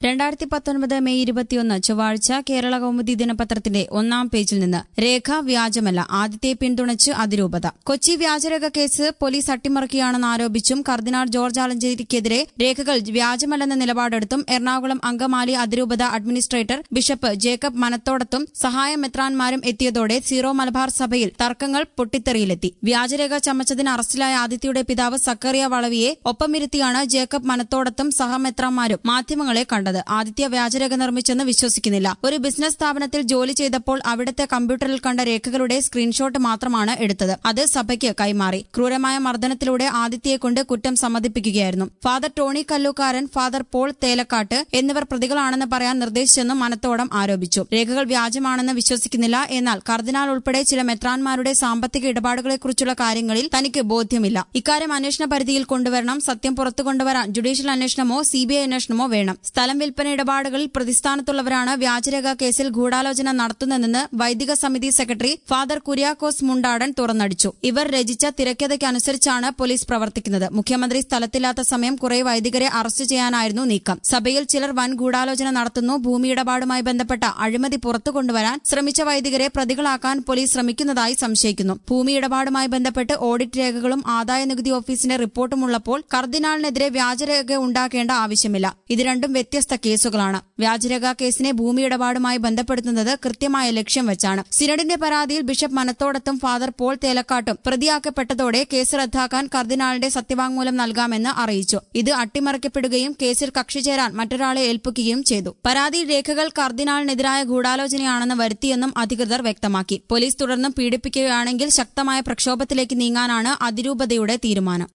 രണ്ടായിരത്തി പത്തൊൻപത് മെയ് ഇരുപത്തിയൊന്ന് ചൊവ്വാഴ്ച കേരള കൗമുദി ദിനപത്രത്തിന്റെ ഒന്നാം പേജിൽ നിന്ന് രേഖ വ്യാജമല്ല ആദ്യത്തെ പിന്തുണച്ച് അതിരൂപത കൊച്ചി വ്യാജരേഖ കേസ് പോലീസ് അട്ടിമറിക്കുകയാണെന്ന് ആരോപിച്ചും കർദിനാൾ ജോർജ് ആലഞ്ചേരിക്കെതിരെ രേഖകൾ വ്യാജമല്ലെന്ന നിലപാടെടുത്തും എറണാകുളം അങ്കമാലി അതിരൂപത അഡ്മിനിസ്ട്രേറ്റർ ബിഷപ്പ് ജേക്കബ് മനത്തോടത്തും സഹായ മെത്രാൻമാരും എത്തിയതോടെ സീറോ മലബാർ സഭയിൽ തർക്കങ്ങൾ പൊട്ടിത്തെറിയിലെത്തി വ്യാജരേഖ ചമച്ചതിന് അറസ്റ്റിലായ ആദിത്യയുടെ പിതാവ് സക്കറിയ വളവിയെ ഒപ്പമിരുത്തിയാണ് ജേക്കബ് മനത്തോടത്തും സഹമെത്രാന്മാരും മാധ്യമങ്ങളെ കണ്ടത് ആദിത്യ വ്യാജരേഖ നിർമ്മിച്ചെന്ന് വിശ്വസിക്കുന്നില്ല ഒരു ബിസിനസ് സ്ഥാപനത്തിൽ ജോലി ചെയ്തപ്പോൾ അവിടുത്തെ കമ്പ്യൂട്ടറിൽ കണ്ട രേഖകളുടെ സ്ക്രീൻഷോട്ട് മാത്രമാണ് എടുത്തത് അത് സഭയ്ക്ക് കൈമാറി ക്രൂരമായ മർദ്ദനത്തിലൂടെ ആദിത്യയെ കൊണ്ട് കുറ്റം സമ്മതിപ്പിക്കുകയായിരുന്നു father Tony Kallookkaran father Paul Thelakkat എന്നിവർ പ്രതികളാണെന്ന് പറയാൻ നിർദ്ദേശിച്ചെന്നും മനത്തോടം ആരോപിച്ചു രേഖകൾ വ്യാജമാണെന്ന് വിശ്വസിക്കുന്നില്ല എന്നാൽ കർദിനാൾ ഉൾപ്പെടെ ചില മെത്രാൻമാരുടെ സാമ്പത്തിക ഇടപാടുകളെക്കുറിച്ചുള്ള കാര്യങ്ങളിൽ തനിക്ക് ബോധ്യമില്ല ഇക്കാര്യം അന്വേഷണ പരിധിയിൽ കൊണ്ടുവരണം സത്യം പുറത്തു കൊണ്ടുവരാൻ ജുഡീഷ്യൽ അന്വേഷണമോ സിബിഐ അന്വേഷണമോ വേണം സ്ഥലം വിൽപ്പന ഇടപാടുകളിൽ പ്രതിസ്ഥാനത്തുള്ളവരാണ് വ്യാജരേഖ കേസിൽ ഗൂഢാലോചന നടത്തുന്നതെന്ന് വൈദിക സമിതി സെക്രട്ടറി ഫാദർ കുര്യാക്കോസ് മുണ്ടാടൻ തുറന്നടിച്ചു ഇവർ രചിച്ച തിരക്കഥയ്ക്കനുസരിച്ചാണ് പോലീസ് പ്രവർത്തിക്കുന്നത് മുഖ്യമന്ത്രി സ്ഥലത്തില്ലാത്ത സമയം കുറെ വൈദികരെ അറസ്റ്റ് ചെയ്യാനായിരുന്നു നീക്കം സഭയിൽ ചിലർ വൻ ഗൂഢാലോചന നടത്തുന്നു ഭൂമി ഇടപാടുമായി ബന്ധപ്പെട്ട അഴിമതി പുറത്തു കൊണ്ടുവരാൻ ശ്രമിച്ച വൈദികരെ പ്രതികളാക്കാൻ പോലീസ് ശ്രമിക്കുന്നതായി സംശയിക്കുന്നു ഭൂമി ഇടപാടുമായി ബന്ധപ്പെട്ട് ഓഡിറ്റ് രേഖകളും ആദായ നികുതി ഓഫീസിന്റെ റിപ്പോർട്ടും ഉള്ളപ്പോൾ കർദിനാളിനെതിരെ വ്യാജരേഖ ഉണ്ടാക്കേണ്ട ആവശ്യമില്ല ഇത് രണ്ടും വ്യത്യസ്ത കേസുകളാണ് വ്യാജരേഖ കേസിനെ ഭൂമി ഇടപാടുമായി ബന്ധപ്പെടുത്തുന്നത് കൃത്യമായ ലക്ഷ്യം വെച്ചാണ് സിനഡിന്റെ പരാതിയിൽ ബിഷപ്പ് മനത്തോടത്തും ഫാദർ പോൾ തേലക്കാട്ടും പ്രതിയാക്കപ്പെട്ടതോടെ കേസ് റദ്ദാക്കാൻ കർദിനാളിന്റെ സത്യവാങ്മൂലം നൽകാമെന്ന് അറിയിച്ചു ഇത് അട്ടിമറിക്കപ്പെടുകയും കേസിൽ കക്ഷി ചേരാൻ മറ്റൊരാളെ ഏൽപ്പിക്കുകയും ചെയ്തു പരാതിയിൽ രേഖകൾ കർദിനാളിനെതിരായ ഗൂഢാലോചനയാണെന്ന് വരുത്തിയെന്നും അധികൃതർ വ്യക്തമാക്കി പോലീസ് തുടർന്നും പീഡിപ്പിക്കുകയാണെങ്കിൽ ശക്തമായ പ്രക്ഷോഭത്തിലേക്ക് നീങ്ങാനാണ് അതിരൂപതയുടെ തീരുമാനം